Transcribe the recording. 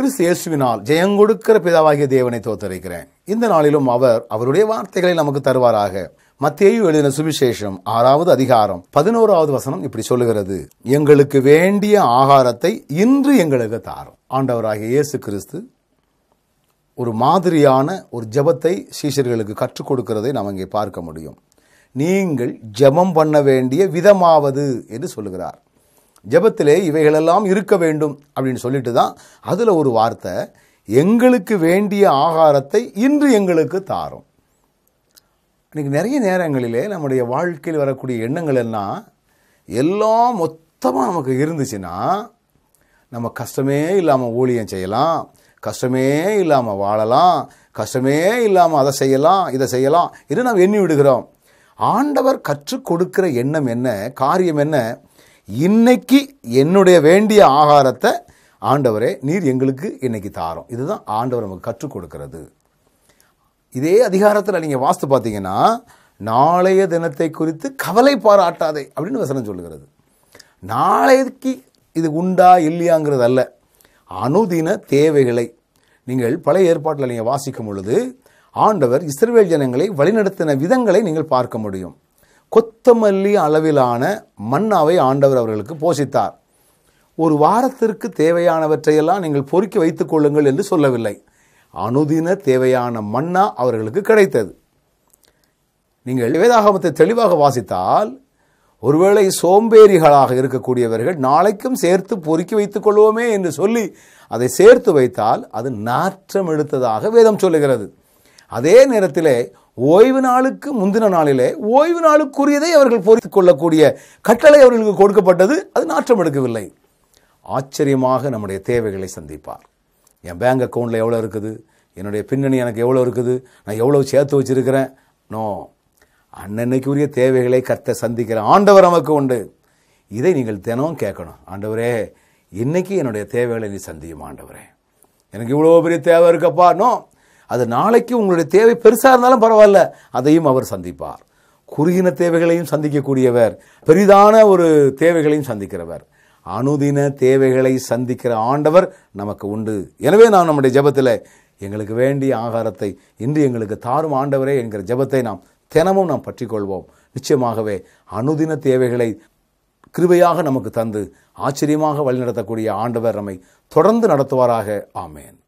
கிறிஸ்து இயேசுவினால் ஜெயங்கொடுக்கிற பிதாவாகிய தேவனை தோத்தரிக்கிறேன் இந்த நாளிலும் அவர் அவருடைய வார்த்தைகளை நமக்கு தருவாராக மத்தேயு எழுதின சுவிசேஷம் ஆறாவது அதிகாரம் பதினோராவது வசனம் இப்படி சொல்லுகிறது எங்களுக்கு வேண்டிய ஆகாரத்தை இன்று எங்களுக்கு தாரும் ஆண்டவராகிய இயேசு கிறிஸ்து ஒரு மாதிரியான ஒரு ஜெபத்தை சீஷர்களுக்கு கற்றுக் கொடுக்கிறதை நாம் இங்கே பார்க்க முடியும் நீங்கள் ஜெபம் பண்ண வேண்டிய விதமாவது என்று சொல்லுகிறார் ஜெபத்திலே இவைகளெல்லாம் இருக்க வேண்டும் அப்படின்னு சொல்லிட்டு தான் அதில் ஒரு வார்த்தை எங்களுக்கு வேண்டிய ஆகாரத்தை இன்று எங்களுக்கு தாரும் இன்னைக்கு நிறைய நேரங்களிலே நம்முடைய வாழ்க்கையில் வரக்கூடிய எண்ணங்கள் எல்லாம் எல்லாம் மொத்தமாக நமக்கு இருந்துச்சுன்னா நம்ம கஷ்டமே இல்லாமல் ஊழியம் செய்யலாம் கஷ்டமே இல்லாமல் வாழலாம் கஷ்டமே இல்லாமல் அதை செய்யலாம் இதை செய்யலாம் இது நாம் எண்ணி விடுகிறோம் ஆண்டவர் கற்றுக் கொடுக்கிற எண்ணம் என்ன காரியம் என்ன இன்னைக்கு என்னுடைய வேண்டிய ஆகாரத்தை ஆண்டவரே நீர் எங்களுக்கு இன்னைக்கு தாரோம் இதுதான் ஆண்டவர் நமக்கு கற்றுக் கொடுக்கிறது இதே அதிகாரத்தில் நீங்கள் வாஸ்து பார்த்தீங்கன்னா நாளைய தினத்தை குறித்து கவலை பாராட்டாதே அப்படின்னு வசனம் சொல்லுகிறது நாளைக்கு இது உண்டா இல்லையாங்கிறது அல்ல அனுதின தேவைகளை நீங்கள் பழைய ஏற்பாட்டில் நீங்கள் வாசிக்கும் பொழுது ஆண்டவர் இஸ்ரவேல் ஜனங்களை வழிநடத்தின விதங்களை நீங்கள் பார்க்க முடியும் கொத்தமல்லி அளவிலான மன்னாவை ஆண்டவர் அவர்களுக்கு போஷித்தார் ஒரு வாரத்திற்கு தேவையானவற்றையெல்லாம் நீங்கள் பொறுக்கி வைத்துக் கொள்ளுங்கள் என்று சொல்லவில்லை அனுதின தேவையான மன்னா அவர்களுக்கு கிடைத்தது நீங்கள் வேதாகமத்தை தெளிவாக வாசித்தால் ஒருவேளை சோம்பேறிகளாக இருக்கக்கூடியவர்கள் நாளைக்கும் சேர்த்து பொறுக்கி வைத்துக் கொள்வோமே என்று சொல்லி அதை சேர்த்து வைத்தால் அது நாற்றம் எடுத்ததாக வேதம் சொல்லுகிறது அதே நேரத்திலே ஓய்வு நாளுக்கு முந்தின நாளிலே ஓய்வு நாளுக்குரியதை அவர்கள் பொறித்துக் கொள்ளக்கூடிய கட்டளை அவர்களுக்கு கொடுக்கப்பட்டது அது நாற்றம் எடுக்கவில்லை ஆச்சரியமாக நம்முடைய தேவைகளை சந்திப்பார் என் பேங்க் அக்கௌண்ட்டில் எவ்வளோ இருக்குது என்னுடைய பின்னணி எனக்கு எவ்வளோ இருக்குது நான் எவ்வளோ சேர்த்து வச்சிருக்கிறேன் நோ அன்னன்னைக்குரிய தேவைகளை கத்த சந்திக்கிற ஆண்டவர் நமக்கு உண்டு இதை நீங்கள் தினமும் கேட்கணும் ஆண்டவரே இன்னைக்கு என்னுடைய தேவைகளை நீ சந்தியும் ஆண்டவரே எனக்கு இவ்வளோ பெரிய தேவை இருக்கப்பா நோ அது நாளைக்கு உங்களுடைய தேவை பெருசாக இருந்தாலும் பரவாயில்ல அதையும் அவர் சந்திப்பார் குறுகின தேவைகளையும் சந்திக்கக்கூடியவர் பெரிதான ஒரு தேவைகளையும் சந்திக்கிறவர் அனுதின தேவைகளை சந்திக்கிற ஆண்டவர் நமக்கு உண்டு எனவே நாம் நம்முடைய ஜெபத்தில் எங்களுக்கு வேண்டிய ஆகாரத்தை இன்று எங்களுக்கு தாரும் ஆண்டவரே என்கிற ஜெபத்தை நாம் தினமும் நாம் பற்றிக்கொள்வோம் நிச்சயமாகவே அனுதின தேவைகளை கிருபையாக நமக்கு தந்து ஆச்சரியமாக வழிநடத்தக்கூடிய ஆண்டவர் நம்மை தொடர்ந்து நடத்துவாராக ஆமேன்